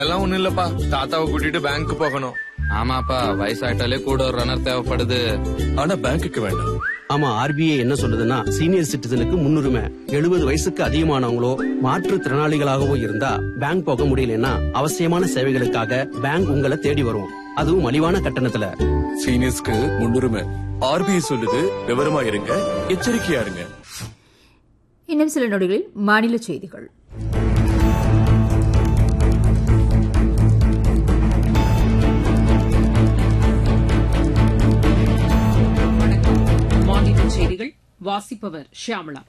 எல்லாம் ஒண்ணும் இல்லப்பா தாத்தாவை கூட்டிட்டு பேங்க் போகணும் ஆமாப்பா வயசாயிட்டாலே கூட ஒரு ரன்னர் தேவைப்படுது ஆனா பேங்க்குக்கு வேண்டாம் ஆமா ஆர்பிஐ என்ன சொல்லுதுன்னா சீனியர் சிட்டிசனுக்கு முன்னுரிமை எழுபது வயசுக்கு அதிகமானவங்களோ மாற்றுத்திறனாளிகளாகவோ இருந்தா பேங்க் போக முடியலன்னா அவசியமான சேவைகளுக்காக பேங்க் உங்களை தேடி வரும் அதுவும் மலிவான கட்டணத்துல சீனியர்ஸ்க்கு முன்னுரிமை ஆர்பிஐ சொல்லுது விவரமா இருங்க எச்சரிக்கையா இருங்க இன்னும் சில நொடிகளில் மாநில செய்திகள் மாநில செய்திகள் வாசிப்பவர் ஷியாமளா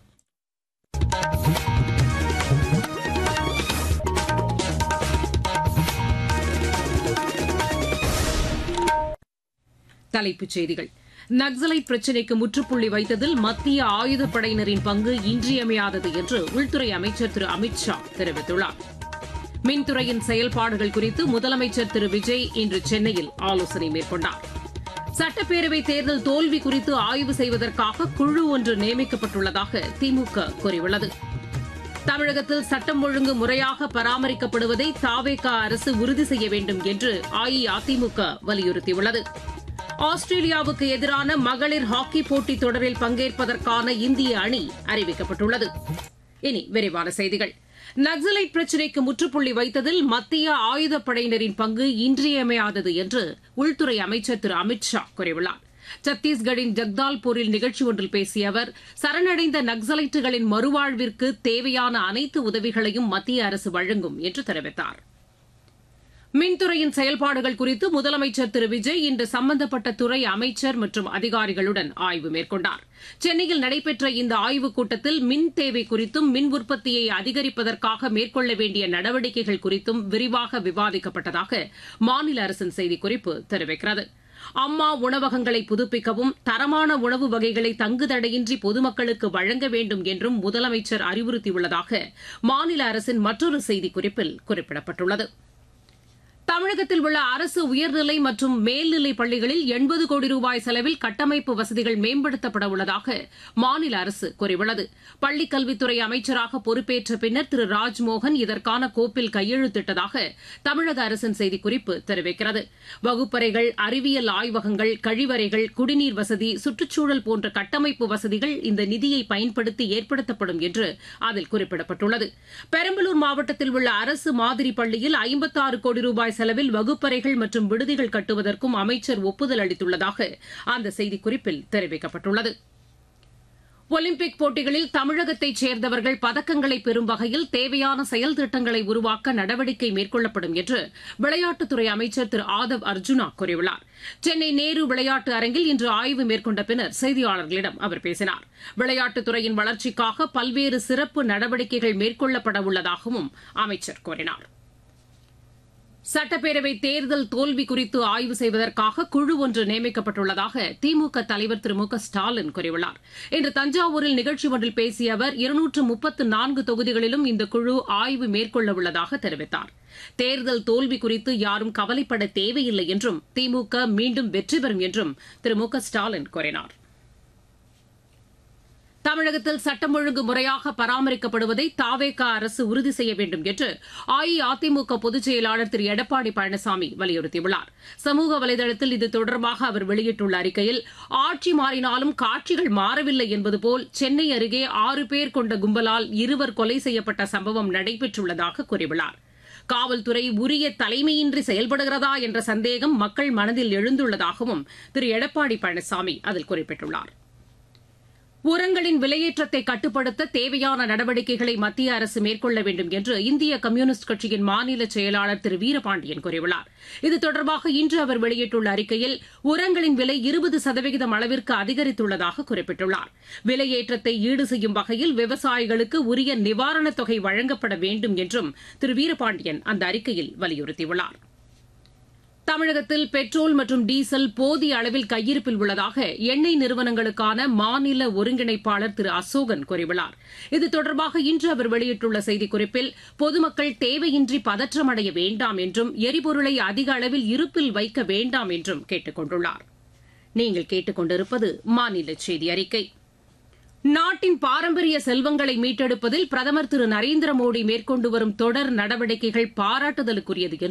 தலைப்புச் செய்திகள் நக்சலைட் பிரச்சினைக்கு முற்றுப்புள்ளி வைத்ததில் மத்திய ஆயுதப்படையினரின் பங்கு இன்றியமையாதது என்று உள்துறை அமைச்சர் திரு அமித் ஷா தெரிவித்துள்ளார் மின்துறையின் செயல்பாடுகள் குறித்து முதலமைச்சர் திரு விஜய் இன்று சென்னையில் ஆலோசனை மேற்கொண்டார் சட்டப்பேரவை தேர்தல் தோல்வி குறித்து ஆய்வு செய்வதற்காக குழு ஒன்று நியமிக்கப்பட்டுள்ளதாக திமுக கூறியுள்ளது தமிழகத்தில் சட்டம் ஒழுங்கு முறையாக பராமரிக்கப்படுவதை தாவேகா அரசு உறுதி செய்ய வேண்டும் என்று அஇஅதிமுக வலியுறுத்தியுள்ளது ஆஸ்திரேலியாவுக்கு எதிரான மகளிர் ஹாக்கி போட்டித் தொடரில் பங்கேற்பதற்கான இந்திய அணி அறிவிக்கப்பட்டுள்ளது இனி விரிவான செய்திகள் நக்சலைட் பிரச்சினைக்கு முற்றுப்புள்ளி வைத்ததில் மத்திய ஆயுதப்படையினரின் பங்கு இன்றியமையாதது என்று உள்துறை அமைச்சர் திரு அமித் ஷா கூறியுள்ளார் சத்தீஸ்கரின் ஜக்தால்பூரில் நிகழ்ச்சி ஒன்றில் பேசிய அவர் சரணடைந்த நக்சலைட்டுகளின் மறுவாழ்விற்கு தேவையான அனைத்து உதவிகளையும் மத்திய அரசு வழங்கும் என்று தெரிவித்தார் மின்துறையின் செயல்பாடுகள் குறித்து முதலமைச்சர் திரு விஜய் இன்று சம்பந்தப்பட்ட துறை அமைச்சர் மற்றும் அதிகாரிகளுடன் ஆய்வு மேற்கொண்டார் சென்னையில் நடைபெற்ற இந்த ஆய்வுக் கூட்டத்தில் மின் தேவை குறித்தும் மின் உற்பத்தியை அதிகரிப்பதற்காக மேற்கொள்ள வேண்டிய நடவடிக்கைகள் குறித்தும் விரிவாக விவாதிக்கப்பட்டதாக மாநில அரசின் செய்திக்குறிப்பு தெரிவிக்கிறது அம்மா உணவகங்களை புதுப்பிக்கவும் தரமான உணவு வகைகளை தங்குதடையின்றி பொதுமக்களுக்கு வழங்க வேண்டும் என்றும் முதலமைச்சர் அறிவுறுத்தியுள்ளதாக மாநில அரசின் மற்றொரு செய்திக்குறிப்பில் குறிப்பிடப்பட்டுள்ளது தமிழகத்தில் உள்ள அரசு உயர்நிலை மற்றும் மேல்நிலை பள்ளிகளில் எண்பது கோடி ரூபாய் செலவில் கட்டமைப்பு வசதிகள் மேம்படுத்தப்பட உள்ளதாக மாநில அரசு கூறியுள்ளது பள்ளிக் கல்வித்துறை அமைச்சராக பொறுப்பேற்ற பின்னர் திரு ராஜ்மோகன் இதற்கான கோப்பில் கையெழுத்திட்டதாக தமிழக அரசின் செய்திக்குறிப்பு தெரிவிக்கிறது வகுப்பறைகள் அறிவியல் ஆய்வகங்கள் கழிவறைகள் குடிநீர் வசதி சுற்றுச்சூழல் போன்ற கட்டமைப்பு வசதிகள் இந்த நிதியை பயன்படுத்தி ஏற்படுத்தப்படும் என்று அதில் குறிப்பிடப்பட்டுள்ளது பெரம்பலூர் மாவட்டத்தில் உள்ள அரசு மாதிரி பள்ளியில் ஐம்பத்தாறு கோடி ரூபாய் செலவில் வகுப்பறைகள் மற்றும் விடுதிகள் கட்டுவதற்கும் அமைச்சர் ஒப்புதல் அளித்துள்ளதாக அந்த செய்திக்குறிப்பில் தெரிவிக்கப்பட்டுள்ளது ஒலிம்பிக் போட்டிகளில் தமிழகத்தைச் சேர்ந்தவர்கள் பதக்கங்களை பெறும் வகையில் தேவையான செயல் திட்டங்களை உருவாக்க நடவடிக்கை மேற்கொள்ளப்படும் என்று விளையாட்டுத்துறை அமைச்சர் திரு ஆதவ் அர்ஜுனா கூறியுள்ளார் சென்னை நேரு விளையாட்டு அரங்கில் இன்று ஆய்வு மேற்கொண்ட பின்னர் செய்தியாளர்களிடம் அவர் பேசினார் விளையாட்டுத்துறையின் வளர்ச்சிக்காக பல்வேறு சிறப்பு நடவடிக்கைகள் மேற்கொள்ளப்பட உள்ளதாகவும் அமைச்சர் கூறினார் சட்டப்பேரவை தேர்தல் தோல்வி குறித்து ஆய்வு செய்வதற்காக குழு ஒன்று நியமிக்கப்பட்டுள்ளதாக திமுக தலைவர் திரு மு க ஸ்டாலின் கூறியுள்ளார் இன்று தஞ்சாவூரில் நிகழ்ச்சி ஒன்றில் பேசிய அவர் இருநூற்று முப்பத்து நான்கு தொகுதிகளிலும் இந்த குழு ஆய்வு மேற்கொள்ள உள்ளதாக தெரிவித்தார் தேர்தல் தோல்வி குறித்து யாரும் கவலைப்பட தேவையில்லை என்றும் திமுக மீண்டும் வெற்றி பெறும் என்றும் திரு மு க ஸ்டாலின் கூறினார் தமிழகத்தில் சட்டம் ஒழுங்கு முறையாக பராமரிக்கப்படுவதை தாவேகா அரசு உறுதி செய்ய வேண்டும் என்று அஇஅதிமுக பொதுச் செயலாளர் திரு எடப்பாடி பழனிசாமி வலியுறுத்தியுள்ளார் சமூக வலைதளத்தில் இது தொடர்பாக அவர் வெளியிட்டுள்ள அறிக்கையில் ஆட்சி மாறினாலும் காட்சிகள் மாறவில்லை என்பது போல் சென்னை அருகே ஆறு பேர் கொண்ட கும்பலால் இருவர் கொலை செய்யப்பட்ட சம்பவம் நடைபெற்றுள்ளதாக கூறியுள்ளார் காவல்துறை உரிய தலைமையின்றி செயல்படுகிறதா என்ற சந்தேகம் மக்கள் மனதில் எழுந்துள்ளதாகவும் திரு எடப்பாடி பழனிசாமி அதில் குறிப்பிட்டுள்ளார் உரங்களின் விலையேற்றத்தை கட்டுப்படுத்த தேவையான நடவடிக்கைகளை மத்திய அரசு மேற்கொள்ள வேண்டும் என்று இந்திய கம்யூனிஸ்ட் கட்சியின் மாநில செயலாளர் திரு வீரபாண்டியன் கூறியுள்ளார் இது தொடர்பாக இன்று அவர் வெளியிட்டுள்ள அறிக்கையில் உரங்களின் விலை இருபது சதவிகிதம் அளவிற்கு அதிகரித்துள்ளதாக குறிப்பிட்டுள்ளார் விலையேற்றத்தை ஈடு செய்யும் வகையில் விவசாயிகளுக்கு உரிய நிவாரணத் தொகை வழங்கப்பட வேண்டும் என்றும் திரு வீரபாண்டியன் அந்த அறிக்கையில் வலியுறுத்தியுள்ளார் தமிழகத்தில் பெட்ரோல் மற்றும் டீசல் போதிய அளவில் கையிருப்பில் உள்ளதாக எண்ணெய் நிறுவனங்களுக்கான மாநில ஒருங்கிணைப்பாளர் திரு அசோகன் கூறியுள்ளார் இது தொடர்பாக இன்று அவர் வெளியிட்டுள்ள செய்திக்குறிப்பில் பொதுமக்கள் தேவையின்றி பதற்றமடைய வேண்டாம் என்றும் எரிபொருளை அதிக அளவில் இருப்பில் வைக்க வேண்டாம் என்றும் கேட்டுக் கொண்டுள்ளார் நீங்கள் கேட்டுக் கொண்டிருப்பது மாநில செய்தி அறிக்கை நாட்டின் பாரம்பரிய செல்வங்களை மீட்டெடுப்பதில் பிரதமர் திரு நரேந்திர மோடி மேற்கொண்டு வரும் தொடர் நடவடிக்கைகள் பாராட்டுதலுக்குரியது